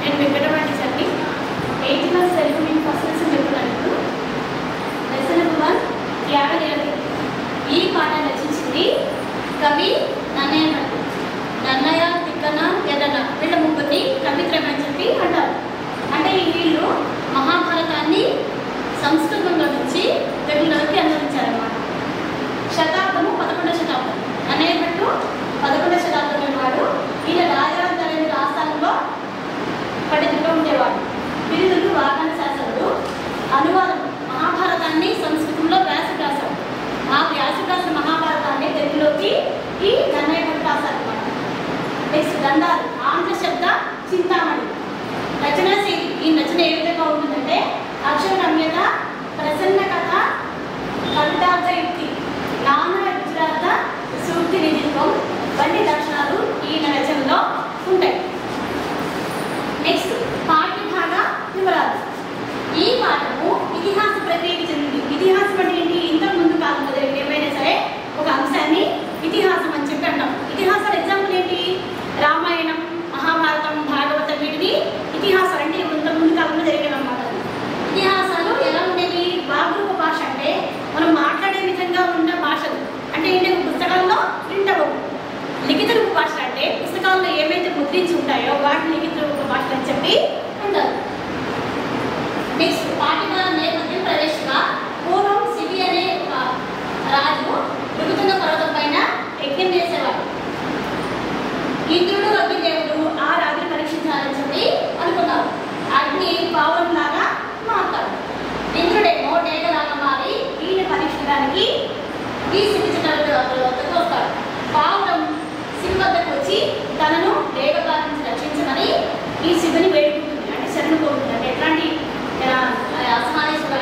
నేను వెంకటరమణ టీచర్ని eighth class Telugu మీకు ఫస్ట్ లెసన్ చెప్తున్నాను ఇప్పుడు లెసన్ నెంబర్ వన్ త్యాగనిరతి ఈ పాట రచించింది కవి నన్నయ్య భట్ నన్నయ్య తిక్కన ఎర్రన వీళ్ళ ముగ్గురిని కవిత్రం అని చెప్పి అంటారు అంటే ఈ వీళ్ళు మహాభారతాన్ని సంస్కృతంలో నుంచి తెలుగులోకి అనువదించారన్నమాట శతాబ్దము పదకొండవ శతాబ్దం నన్నయ్య భట్టు పదకొండవ శతాబ్దం వాడు ఈయన రాజరాజు అనే రాష్ట్రంలో పండితుడిగా ఉండేవాడు బిరుదులు వాహన శాస్త్రుడు అనువాదం మహాభారతాన్ని సంస్కృతంలో వ్యాస వ్యాసం ఆ వ్యాస వ్యాస మహాభారతాన్ని తెలుగులోకి ఈ నన్నయ్య భట్ రాశారన్నమాట నెక్స్ట్ గంధాలు ఆంధ్ర శబ్ద చింతామణి రచనా శైలి ఈ రచన ఏ విధంగా ఉంటుందంటే అక్షర రమ్యత ప్రసన్న కథ కవితార్థ యుక్తి నానా గుజరాత సూక్తి నిధిత్వం వంటి లక్షణాలు ఈ రచనలో ఉంటాయి నెక్స్ట్ పాఠ్యభాగ వివరాలు ఈ పాఠము ఇతిహాస ప్రక్రియకి చెందింది ఇతిహాసం అంటే ఏంటి ఇంతకు ముందు కాలంలో జరిగిన ఏమైనా సరే ఒక అంశాన్ని ఇతిహాసం అని చెప్పి అంటాం ఇతిహాసాల ఎగ్జాంపుల్ ఏంటి రామాయణం మహాభారతం భాగవతం వీటిని ఇతిహాసాలు అంటే ఇంతకు ముందు కాలంలో జరిగినవి అన్నమాట ఇతిహాసాలు ఎలా ఉండేవి వాగ్రూప భాష అంటే మనం మాట్లాడే విధంగా ఉన్న భాషలు అంటే ఏంటి పుస్తకాల్లో ప్రింట్ అవ్వవు లిఖిత రూప భాషలు అంటే పుస్తకాల్లో ఏమైతే ముద్రించి ఉంటాయో వాటిని లిఖిత రూప భాషలు అని చెప్పి అంటారు నెక్స్ట్ పాఠ్యభాగ నేపథ్యం ప్రవేశిక పూర్వం శివి అనే ఒక రాజు మృగుతున్న పర్వతం పైన యజ్ఞం చేసేవాడు ఇంద్రుడు అగ్నిదేవుడు ఆ రాజుని పరీక్షించాలని చెప్పి అనుకున్నారు అగ్ని పావురం లాగా మారుతాడు ఇంద్రుడేమో డేగలాగా మారి ఈయన పరీక్షించడానికి ఈ శివి చిత్రాల వద్దకు వస్తాడు పావురం శివి వద్దకు వచ్చి తనను డేగగా నుంచి రక్షించమని ఈ శివుని వేడుకుంటుంది అంటే శరణు కోరుతుంది అంటే ఎట్లాంటి ఆ, అసమానేశ్వర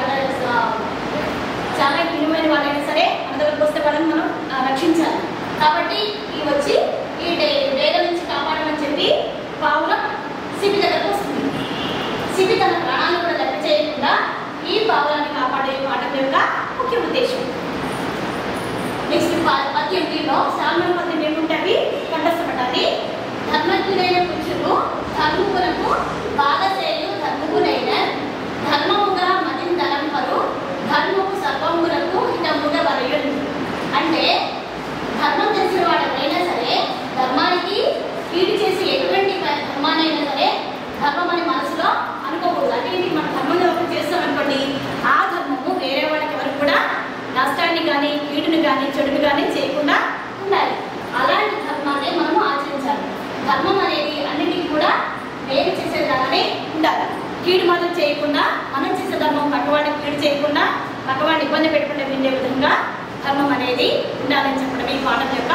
చాలా కీలమైన వాళ్ళైనా సరే మన దగ్గరకు వస్తే వాళ్ళని మనం ఆ, రక్షించాలి కాబట్టి ఈ వచ్చి ఈ డే డేగ నుంచి కాపాడమని చెప్పి పావురం శిబి దగ్గరకు వస్తుంది శిబి తన ప్రాణాలను కూడా లెక్క చేయకుండా ఈ పావురాన్ని కాపాడే పాఠం యొక్క ముఖ్య ఉద్దేశం నెక్స్ట్ పద్యం దీనిలో శాల్మన్ పద్యం ఏముంటాయి కంఠస్థపడాలి ధర్మజ్ఞులైన పురుషులు ధర్మములకు బాధసేయు ధర్మములైన ధర్మముగా మదిందలంపరు ధర్మము సర్వములకు హితముగా వరయుడు అంటే ధర్మం తెలిసిన వాడు ఎవరైనా సరే ధర్మానికి కీడు చేసి ఎటువంటి ధర్మానైనా సరే ధర్మం అని మనసులో అనుకోకూడదు అంటే ఇది మన ధర్మం ఎవరు చేస్తామనుకోండి ఆ ధర్మము వేరే వాళ్ళకి ఎవరికి కూడా నష్టాన్ని కానీ కీడుని కానీ చెడుని కానీ చేయకుండా ఉండాలి అలాంటి ధర్మాన్ని మనము ఆచరించాలి ధర్మం అనేది అన్నిటికీ కూడా వేరు చేసేలాగానే ఉండాలి కీడు మాత్రం చేయకుండా మనం చేసే ధర్మం పక్కవాడికి కీడు చేయకుండా పక్కవాడిని ఇబ్బంది పెట్టకుండా ఉండే విధంగా ధర్మం అనేది ఉండాలని చెప్పడం ఈ పాఠం యొక్క